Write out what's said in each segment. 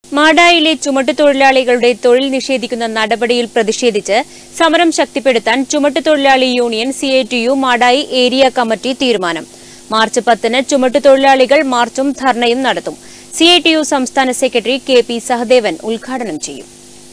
മാടായിലെ ചുമട്ടുതൊഴിലാളികളുടെ തൊഴിൽ നിഷേധിക്കുന്ന നടപടിയിൽ പ്രതിഷേധിച്ച് സമരം ശക്തിപ്പെടുത്താൻ ചുമട്ടുതൊഴിലാളി union CITU Madayi area committee തീരുമാനം മാർച്ച് പത്തിന് ചുമട്ടുതൊഴിലാളികൾ മാർച്ചും ധർണയും നടത്തും സിഐടിയു സംസ്ഥാന സെക്രട്ടറി കെ പി സഹദേവൻ ഉദ്ഘാടനം ചെയ്യും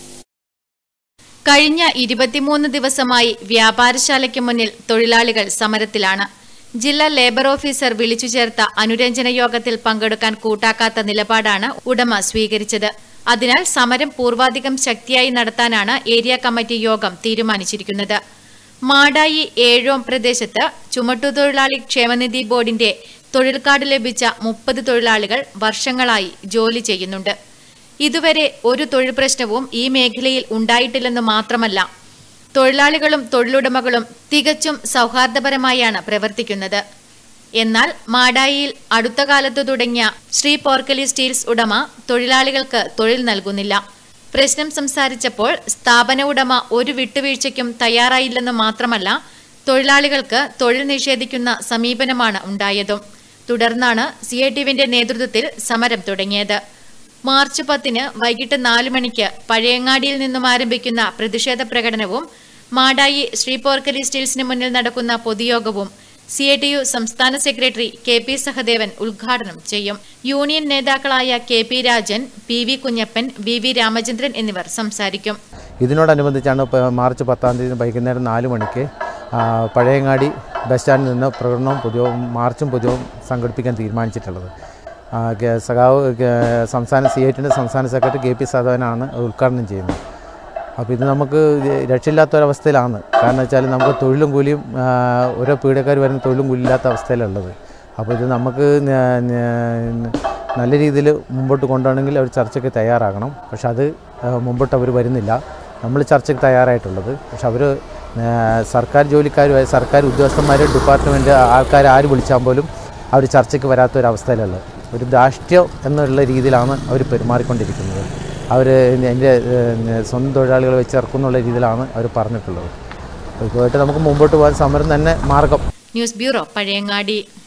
കഴിഞ്ഞ ഇരുപത്തിമൂന്ന് ദിവസമായി വ്യാപാരശാലയ്ക്ക് മുന്നിൽ തൊഴിലാളികൾ സമരത്തിലാണ് ജില്ലാ ലേബർ ഓഫീസർ വിളിച്ചു ചേർത്ത അനുരഞ്ജന യോഗത്തിൽ പങ്കെടുക്കാൻ കൂട്ടാക്കാത്ത നിലപാടാണ് ഉടമ സ്വീകരിച്ചത് അതിനാൽ സമരം പൂർവാധികം ശക്തിയായി നടത്താനാണ് ഏരിയ കമ്മിറ്റി യോഗം തീരുമാനിച്ചിരിക്കുന്നത് മാടായി ഏഴോം പ്രദേശത്ത് ചുമട്ടുതൊഴിലാളി ക്ഷേമനിധി ബോർഡിന്റെ തൊഴിൽ കാർഡ് ലഭിച്ച മുപ്പത് തൊഴിലാളികൾ വർഷങ്ങളായി ജോലി ചെയ്യുന്നുണ്ട് ഇതുവരെ ഒരു തൊഴിൽ പ്രശ്നവും ഈ മേഖലയിൽ ഉണ്ടായിട്ടില്ലെന്ന് മാത്രമല്ല തൊഴിലാളികളും തൊഴിലുടമകളും തികച്ചും സൗഹാർദ്ദപരമായാണ് പ്രവർത്തിക്കുന്നത് എന്നാൽ മാടായിയിൽ അടുത്ത കാലത്ത് തുടങ്ങിയ ശ്രീ പോർക്കലി സ്റ്റീൽസ് ഉടമ തൊഴിലാളികൾക്ക് തൊഴിൽ നൽകുന്നില്ല പ്രശ്നം സംസാരിച്ചപ്പോൾ സ്ഥാപന ഉടമ ഒരു വിട്ടുവീഴ്ചയ്ക്കും തയ്യാറായില്ലെന്ന് മാത്രമല്ല തൊഴിലാളികൾക്ക് തൊഴിൽ നിഷേധിക്കുന്ന സമീപനമാണ് ഉണ്ടായതും തുടർന്നാണ് സി ഐ ടിവിന്റെ നേതൃത്വത്തിൽ സമരം തുടങ്ങിയത് മാർച്ച് പത്തിന് വൈകിട്ട് നാല് മണിക്ക് പഴയങ്ങാടിയിൽ നിന്നും ആരംഭിക്കുന്ന പ്രതിഷേധ പ്രകടനവും മാടായി ശ്രീപോർക്കലി സ്റ്റീൽസിന് മുന്നിൽ നടക്കുന്ന പൊതുയോഗവും സി ഐ ടി യു സംസ്ഥാന സെക്രട്ടറി കെ പി സഹദേവൻ ഉദ്ഘാടനം ചെയ്യും യൂണിയൻ നേതാക്കളായ K P Rajan P V Kunhappan V V Ramachandran എന്നിവർ സംസാരിക്കും ഇതിനോടനുബന്ധിച്ചാണ് ഇപ്പോൾ മാർച്ച് പത്താം തീയതി വൈകുന്നേരം നാല് മണിക്ക് ആ, പഴയങ്ങാടി ബസ് സ്റ്റാൻഡിൽ നിന്ന് പ്രകടനവും പൊതുവും മാർച്ചും പൊതുവും സംഘടിപ്പിക്കാൻ തീരുമാനിച്ചിട്ടുള്ളത് ആ, കെ- സഖാവ് കെ- സംസ്ഥാന സി ഐ ടിൻ്റെ സംസ്ഥാന സെക്രട്ടറി കെ പി സഹോദരനാണ് ഉദ്ഘാടനം ചെയ്യുന്നത് അപ്പോൾ ഇത് നമുക്ക് രക്ഷയില്ലാത്തൊരവസ്ഥയിലാണ് കാരണം വെച്ചാൽ നമുക്ക് തൊഴിലും കൂലിയും ആ, ഓരോ പീഡക്കാർ വരുന്ന തൊഴിലും കൂലിയില്ലാത്ത അവസ്ഥയിലുള്ളത് അപ്പോൾ ഇത് നമുക്ക് ന- ന- നല്ല രീതിയിൽ മുമ്പോട്ട് കൊണ്ടുപോകണമെങ്കിൽ അവർ ചർച്ചയ്ക്ക് തയ്യാറാകണം പക്ഷെ അത് ആ, മുമ്പോട്ട് അവർ വരുന്നില്ല നമ്മൾ ചർച്ചയ്ക്ക് തയ്യാറായിട്ടുള്ളത് പക്ഷെ അവർ സർക്കാർ ജോലിക്കാരുമായി സർക്കാർ ഉദ്യോഗസ്ഥന്മാർ ഡിപ്പാർട്ട്മെൻറ്റ് ആൾക്കാർ ആര് വിളിച്ചാൽ പോലും അവർ ചർച്ചയ്ക്ക് വരാത്ത ഒരു അവസ്ഥയിലുള്ളത് ഒരു ധാർഷ്ട്യം എന്നുള്ള രീതിയിലാണ് അവർ പെരുമാറിക്കൊണ്ടിരിക്കുന്നത് അവർ എൻ്റെ സ്വന്തം തൊഴിലാളികളെ വെച്ച് ഇറക്കുന്നുള്ള രീതിയിലാണ് അവർ പറഞ്ഞിട്ടുള്ളത് അപ്പോൾ ഇതുമായിട്ട് നമുക്ക് മുമ്പോട്ട് പോകാൻ സമരം തന്നെ മാർഗം ന്യൂസ് ബ്യൂറോ പഴയങ്ങാടി